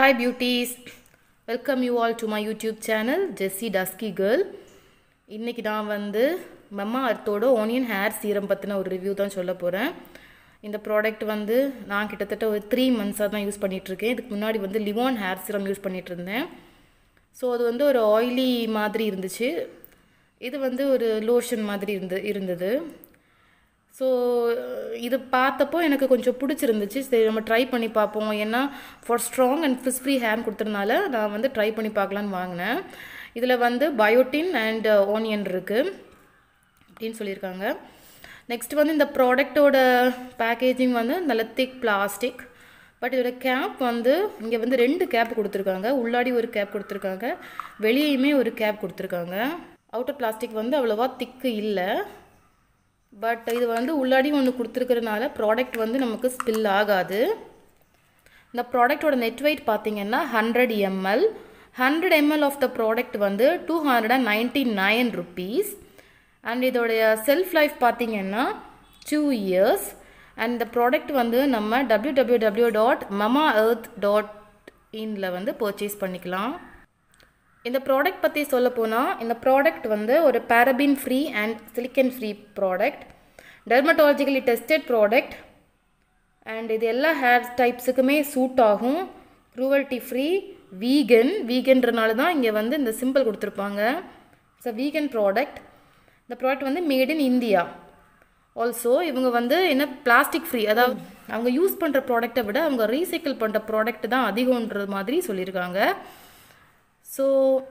Hi beauties, welcome you all to my YouTube channel Jessie Dusky Girl. இன்னைக்கு நான் வந்து மம்மா அர்த்தோட ஆனியன் ஹேர் சீரம் பற்றின ஒரு ரிவ்யூ தான் சொல்ல போகிறேன் இந்த ப்ராடக்ட் வந்து நான் கிட்டத்தட்ட ஒரு த்ரீ மந்த்ஸாக தான் யூஸ் பண்ணிகிட்ருக்கேன் இதுக்கு முன்னாடி வந்து லிவான் ஹேர் சீரம் யூஸ் பண்ணிகிட்டு இருந்தேன் ஸோ அது வந்து ஒரு ஆயிலி மாதிரி இருந்துச்சு இது வந்து ஒரு லோஷன் மாதிரி இருந்து இருந்தது ஸோ இது பார்த்தப்போ எனக்கு கொஞ்சம் பிடிச்சிருந்துச்சு சரி நம்ம ட்ரை பண்ணி பார்ப்போம் ஏன்னா for strong and frizz free hair கொடுத்ததுனால நான் வந்து ட்ரை பண்ணி பார்க்கலான்னு வாங்கினேன் இதில் வந்து பயோட்டின் அண்ட் ஆனியன் இருக்குது அப்படின்னு சொல்லியிருக்காங்க நெக்ஸ்ட் வந்து இந்த ப்ராடக்டோட பேக்கேஜிங் வந்து நல்ல திக் பிளாஸ்டிக் பட் இதோட கேப் வந்து இங்கே வந்து ரெண்டு கேப் கொடுத்துருக்காங்க உள்ளாடி ஒரு கேப் கொடுத்துருக்காங்க வெளியேயுமே ஒரு கேப் கொடுத்துருக்காங்க அவுட்டர் பிளாஸ்டிக் வந்து அவ்வளோவா திக்கு இல்லை பட் இது வந்து உள்ளாடி ஒன்று கொடுத்துருக்கறனால ப்ராடக்ட் வந்து நமக்கு ஸ்பில் ஆகாது இந்த ப்ராடக்டோட நெட் வெயிட் பார்த்தீங்கன்னா hundred ML hundred ML of the product வந்து two hundred and ninety nine rupees and இதோடைய செல்ஃப் லைஃப் பார்த்தீங்கன்னா டூ இயர்ஸ் அண்ட் இந்த ப்ராடக்ட் வந்து நம்ம W W W dot Mamaearth dot இனில் வந்து பர்ச்சேஸ் பண்ணிக்கலாம் இந்த ப்ராடக்ட் பற்றி சொல்ல போனால் இந்த ப்ராடக்ட் வந்து ஒரு paraben free and silicone free product dermatologically tested product and இது எல்லா ஹேர் டைப்ஸுக்குமே சூட் ஆகும் க்ரூவல்ட்டி ஃப்ரீ வீகன் வீகன்றனால தான் இங்கே வந்து இந்த சிம்பிள் கொடுத்துருப்பாங்க இட்ஸ் அ வீகன் ப்ராடக்ட் இந்த ப்ராடக்ட் வந்து மேட் இன் இந்தியா ஆல்சோ இவங்க வந்து என்ன பிளாஸ்டிக் ஃப்ரீ அதாவது அவங்க யூஸ் பண்ணுற ப்ராடக்டை விட அவங்க ரீசைக்கிள் பண்ணுற ப்ராடக்ட் தான் அதிகன்ற மாதிரி சொல்லியிருக்காங்க ஸோ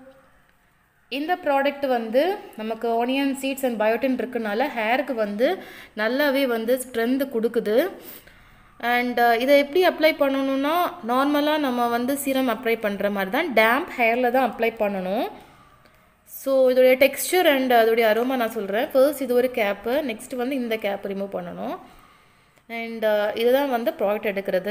இந்த ப்ராடக்ட் வந்து நமக்கு ஆனியன் சீட்ஸ் அண்ட் பயோட்டின் இருக்கனால ஹேருக்கு வந்து நல்லாவே வந்து ஸ்ட்ரென்த் கொடுக்குது அண்ட் இதை எப்படி அப்ளை பண்ணணும்னா நார்மலாக நம்ம வந்து சீரம் அப்ளை பண்ணுற மாதிரி தான் டேம்ப் ஹேரில் தான் அப்ளை பண்ணணும் ஸோ இதோடைய டெக்ஸ்டர் அண்ட் அதோடைய அரோமா நான் சொல்கிறேன் ஃபர்ஸ்ட் இது ஒரு கேப்பு நெக்ஸ்ட் வந்து இந்த கேப் ரிமூவ் பண்ணணும் அண்ட் இதுதான் வந்து ப்ராடக்ட் எடுக்கிறது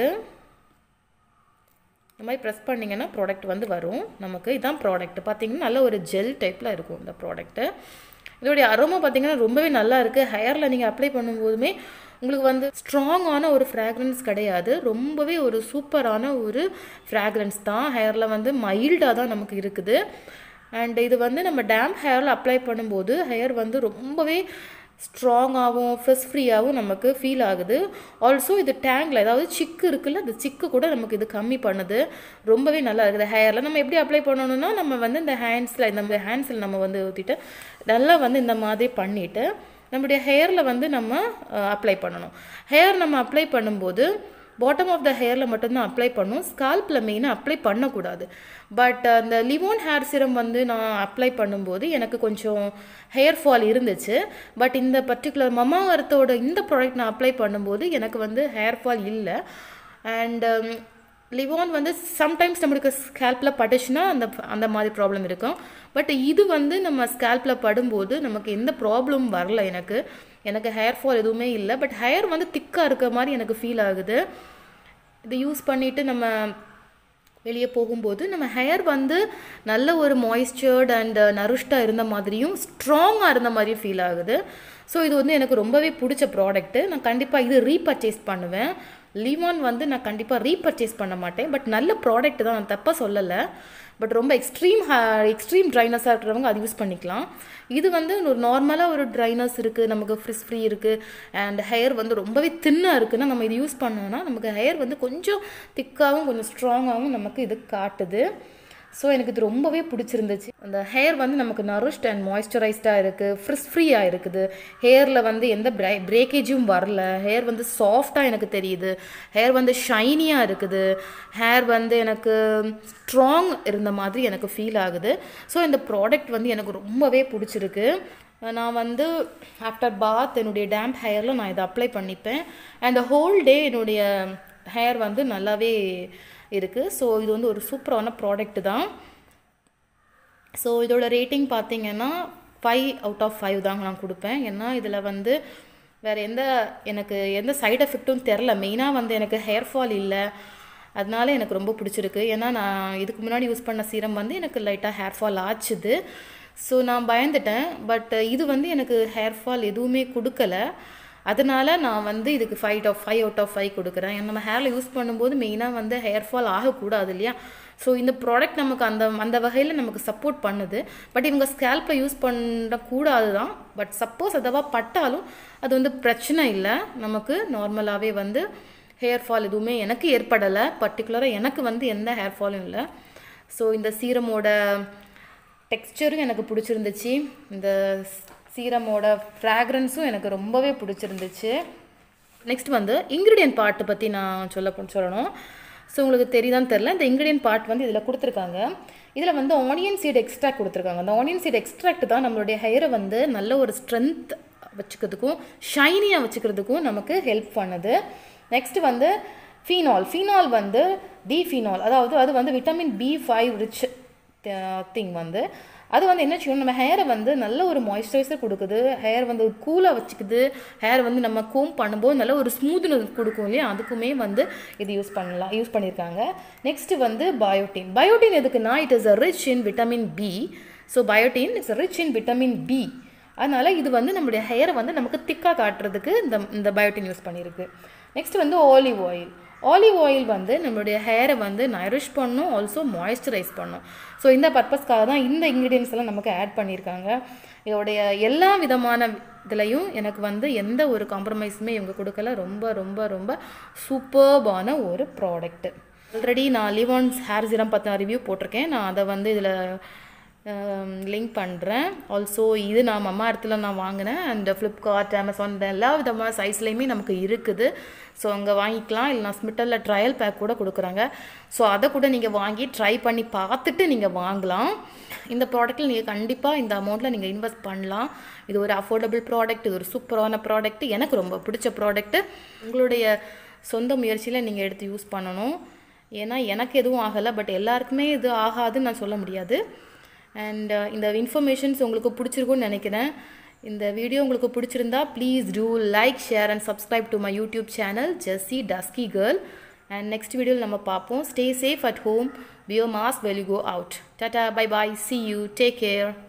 இந்த மாதிரி ப்ரெஸ் பண்ணிங்கன்னா ப்ராடக்ட் வந்து வரும் நமக்கு இதுதான் ப்ராடக்ட் பார்த்தீங்கன்னா நல்ல ஒரு ஜெல் டைப்பில் இருக்கும் இந்த ப்ராடக்ட்டு இதோடைய அரோமா பார்த்தீங்கன்னா ரொம்பவே நல்லா இருக்குது ஹேரில் நீங்கள் அப்ளை பண்ணும்போதுமே உங்களுக்கு வந்து ஸ்ட்ராங்கான ஒரு ஃப்ராக்ரன்ஸ் கிடையாது ரொம்பவே ஒரு சூப்பரான ஒரு ஃப்ராக்ரன்ஸ் தான் ஹேரில் வந்து மைல்டாக தான் நமக்கு இருக்குது அண்ட் இது வந்து நம்ம டேம் ஹேரில் அப்ளை பண்ணும்போது ஹேர் வந்து ரொம்பவே ஸ்ட்ராங்காகவும் ஃப்ரெஷ் ஃப்ரீயாகவும் நமக்கு ஃபீல் ஆகுது ஆல்சோ இது டேங்கில் அதாவது சிக்கு இருக்குல்ல அந்த சிக்கு கூட நமக்கு இது கம்மி பண்ணுது ரொம்பவே நல்லா இருக்குது ஹேரில் நம்ம எப்படி அப்ளை பண்ணணும்னா நம்ம வந்து இந்த ஹேண்ட்ஸில் இந்த ஹேண்ட்ஸில் நம்ம வந்து ஊற்றிட்டு நல்லா வந்து இந்த மாதிரி பண்ணிவிட்டு நம்மளுடைய ஹேரில் வந்து நம்ம அப்ளை பண்ணணும் ஹேர் நம்ம அப்ளை பண்ணும்போது பாட்டம் ஆஃப் த ஹேரில் மட்டும்தான் அப்ளை பண்ணும் ஸ்கால்பில் மெயினாக அப்ளை பண்ணக்கூடாது பட் அந்த லிவோன் ஹேர் சிரம் வந்து நான் அப்ளை பண்ணும்போது எனக்கு கொஞ்சம் ஹேர் ஃபால் இருந்துச்சு பட் இந்த பர்டிகுலர் மமா அர்த்தோட இந்த ப்ராடக்ட் நான் அப்ளை பண்ணும்போது எனக்கு வந்து ஹேர் ஃபால் இல்லை அண்ட் லிவான் வந்து சம்டைம்ஸ் நம்மளுக்கு ஸ்கேல்பில் பட்டுச்சுன்னா அந்த அந்த மாதிரி ப்ராப்ளம் இருக்கும் பட் இது வந்து நம்ம ஸ்கேல்பில் படும்போது நமக்கு எந்த ப்ராப்ளம் வரல எனக்கு எனக்கு ஹேர் ஃபால் எதுவுமே இல்லை பட் ஹேர் வந்து திக்காக இருக்க மாதிரி எனக்கு ஃபீல் ஆகுது இதை யூஸ் பண்ணிவிட்டு நம்ம வெளியே போகும்போது நம்ம ஹேர் வந்து நல்ல ஒரு மாய்ஸ்சர்ட் அண்ட் நருஷ்டாக இருந்த மாதிரியும் ஸ்ட்ராங்காக இருந்த மாதிரியும் ஃபீல் ஆகுது ஸோ இது வந்து எனக்கு ரொம்பவே பிடிச்ச ப்ராடக்ட்டு நான் கண்டிப்பாக இது ரீபர்ச்சேஸ் பண்ணுவேன் லிவான் வந்து நான் கண்டிப்பாக ரீபர்ச்சேஸ் பண்ண மாட்டேன் பட் நல்ல ப்ராடக்ட் தான் நான் தப்பாக சொல்லலை பட் ரொம்ப எக்ஸ்ட்ரீம் எக்ஸ்ட்ரீம் ட்ரைனஸாக இருக்கிறவங்க அது யூஸ் பண்ணிக்கலாம் இது வந்து ஒரு நார்மலாக ஒரு ட்ரைனஸ் இருக்குது நமக்கு ஃப்ரிஸ் ஃப்ரீ இருக்குது அண்ட் ஹேர் வந்து ரொம்பவே தின்னாக இருக்குன்னா நம்ம இது யூஸ் பண்ணோன்னா நமக்கு ஹேர் வந்து கொஞ்சம் திக்காகவும் கொஞ்சம் ஸ்ட்ராங்காகவும் நமக்கு இது காட்டுது ஸோ எனக்கு இது ரொம்பவே பிடிச்சிருந்துச்சு அந்த ஹேர் வந்து நமக்கு நரிஷ்ட் அண்ட் மாய்ஸ்சரைஸ்டாக இருக்குது ஃப்ரிஸ் ஃப்ரீயாக இருக்குது ஹேரில் வந்து எந்த பிரே பிரேக்கேஜும் வரல ஹேர் வந்து சாஃப்டாக எனக்கு தெரியுது ஹேர் வந்து ஷைனியாக இருக்குது ஹேர் வந்து எனக்கு ஸ்ட்ராங் இருந்த மாதிரி எனக்கு ஃபீல் ஆகுது ஸோ இந்த ப்ராடக்ட் வந்து எனக்கு ரொம்பவே பிடிச்சிருக்கு நான் வந்து ஆஃப்டர் பாத் என்னுடைய டேம்ப் ஹேரில் நான் இதை அப்ளை பண்ணிப்பேன் அண்ட் ஹோல் டே என்னுடைய ஹேர் வந்து நல்லாவே இருக்குது ஸோ இது வந்து ஒரு சூப்பரான ப்ராடக்ட் தான் ஸோ இதோட ரேட்டிங் பார்த்தீங்கன்னா ஃபைவ் அவுட் ஆஃப் ஃபைவ் தாங்க நான் கொடுப்பேன் ஏன்னா இதில் வந்து வேறு எந்த எனக்கு எந்த சைடு எஃபெக்ட்டும் தெரில மெயினாக வந்து எனக்கு ஹேர் ஃபால் இல்லை அதனால எனக்கு ரொம்ப பிடிச்சிருக்கு ஏன்னா நான் இதுக்கு முன்னாடி யூஸ் பண்ண சீரம் வந்து எனக்கு லைட்டாக ஹேர் ஃபால் ஆச்சுது ஸோ நான் பயந்துட்டேன் பட் இது வந்து எனக்கு ஹேர் ஃபால் எதுவுமே கொடுக்கல அதனால நான் வந்து இதுக்கு five of five out of five கொடுக்குறேன் நம்ம ஹேரில் யூஸ் பண்ணும்போது மெயினாக வந்து ஹேர் ஃபால் ஆகக்கூடாது இல்லையா ஸோ இந்த ப்ராடக்ட் நமக்கு அந்த அந்த வகையில் நமக்கு சப்போர்ட் பண்ணுது பட் இவங்க ஸ்கேல்பில் யூஸ் பண்ணக்கூடாது தான் பட் சப்போஸ் அதவா பட்டாலும் அது வந்து பிரச்சனை இல்லை நமக்கு நார்மலாகவே வந்து ஹேர் ஃபால் எதுவுமே எனக்கு ஏற்படலை பர்டிகுலராக எனக்கு வந்து எந்த ஹேர் ஃபாலும் இல்லை ஸோ இந்த சீரமோட டெக்ஸ்டரும் எனக்கு பிடிச்சிருந்துச்சு இந்த சீரமோட ஃப்ராக்ரன்ஸும் எனக்கு ரொம்பவே பிடிச்சிருந்துச்சு நெக்ஸ்ட் வந்து இன்க்ரீடியன்ட் பார்ட்டை பற்றி நான் சொல்ல சொல்லணும் ஸோ உங்களுக்கு தெரியுதான்னு தெரில இந்த இன்க்ரீடியன்ட் பார்ட் வந்து இதில் கொடுத்துருக்காங்க இதில் வந்து ஆனியன் சீட் எக்ஸ்ட்ராக்ட் கொடுத்துருக்காங்க அந்த ஆனியன் சீட் எக்ஸ்ட்ராக்ட் தான் நம்மளுடைய ஹெயரை வந்து நல்ல ஒரு ஸ்ட்ரென்த் வச்சுக்கிறதுக்கும் ஷைனியாக வச்சுக்கிறதுக்கும் நமக்கு ஹெல்ப் பண்ணுது நெக்ஸ்ட் வந்து ஃபீனால் ஃபீனால் வந்து டி ஃபீனால் அதாவது அது வந்து vitamin B five rich thing வந்து அது வந்து என்ன செய்யணும் நம்ம ஹேரை வந்து நல்ல ஒரு மாய்ஸ்சரைசர் கொடுக்குது ஹேர் வந்து கூலாக வச்சுக்குது ஹேர் வந்து நம்ம கோம் பண்ணும்போது நல்ல ஒரு ஸ்மூத்னஸ் கொடுக்கும் இல்லையா அதுக்குமே வந்து இது யூஸ் பண்ணலாம் யூஸ் பண்ணியிருக்காங்க நெக்ஸ்ட்டு வந்து பயோட்டின் பயோட்டின் எதுக்குன்னா it is a rich in vitamin B so biotin it's rich in vitamin B அதனால் இது வந்து நம்மளுடைய ஹேரை வந்து நமக்கு திக்காக காட்டுறதுக்கு இந்த இந்த பயோட்டின் யூஸ் பண்ணியிருக்கு நெக்ஸ்ட் வந்து ஆலிவ் ஆயில் ஆலிவ் ஆயில் வந்து நம்மளுடைய ஹேரை வந்து நரிஷ் பண்ணும் ஆல்சோ மாய்ஸ்சரைஸ் பண்ணும் ஸோ இந்த பர்பஸ்க்காக தான் இந்த இன்க்ரீடியன்ஸ் எல்லாம் நமக்கு ஆட் பண்ணியிருக்காங்க இதோடைய எல்லா விதமான இதுலையும் எனக்கு வந்து எந்த ஒரு காம்ப்ரமைஸுமே இவங்க கொடுக்கல ரொம்ப ரொம்ப ரொம்ப சூப்பர்பான ஒரு ப்ராடக்ட்டு ஆல்ரெடி நான் லிவான்ஸ் ஹேர் சீரம் பற்றின ரிவ்யூ போட்டிருக்கேன் நான் அதை வந்து இதில் லிங்க் பண்ணுறேன் ஆல்சோ இது நான் அம்மா இடத்துல நான் வாங்கினேன் அண்ட் ஃப்ளிப்கார்ட் அமேசான் இந்த எல்லா விதமான சைஸ்லேயுமே நமக்கு இருக்குது ஸோ அங்கே வாங்கிக்கலாம் இல்லை நான் ஸ்மிட்டலில் ட்ரையல் பேக் கூட கொடுக்குறாங்க ஸோ அதை கூட நீங்கள் வாங்கி ட்ரை பண்ணி பார்த்துட்டு நீங்கள் வாங்கலாம் இந்த ப்ராடக்ட்டில் நீங்கள் கண்டிப்பாக இந்த அமௌண்ட்டில் நீங்கள் இன்வெஸ்ட் பண்ணலாம் இது ஒரு அஃபோர்டபுள் ப்ராடக்ட் இது ஒரு சூப்பரான ப்ராடக்ட் எனக்கு ரொம்ப பிடிச்ச ப்ராடக்ட்டு உங்களுடைய சொந்த முயற்சியில் நீங்கள் எடுத்து யூஸ் பண்ணணும் ஏன்னா எனக்கு எதுவும் ஆகலை பட் எல்லாருக்குமே இது ஆகாதுன்னு நான் சொல்ல முடியாது அண்ட் இந்த இன்ஃபர்மேஷன்ஸ் உங்களுக்கு பிடிச்சிருக்குன்னு நினைக்கிறேன் இந்த வீடியோ உங்களுக்கு பிடிச்சிருந்தா please do like share and subscribe to my YouTube channel Jessie dusky girl and next வீடியோவில் நம்ம பார்ப்போம் stay safe at home wear mask well you go out tata bye bye see you take care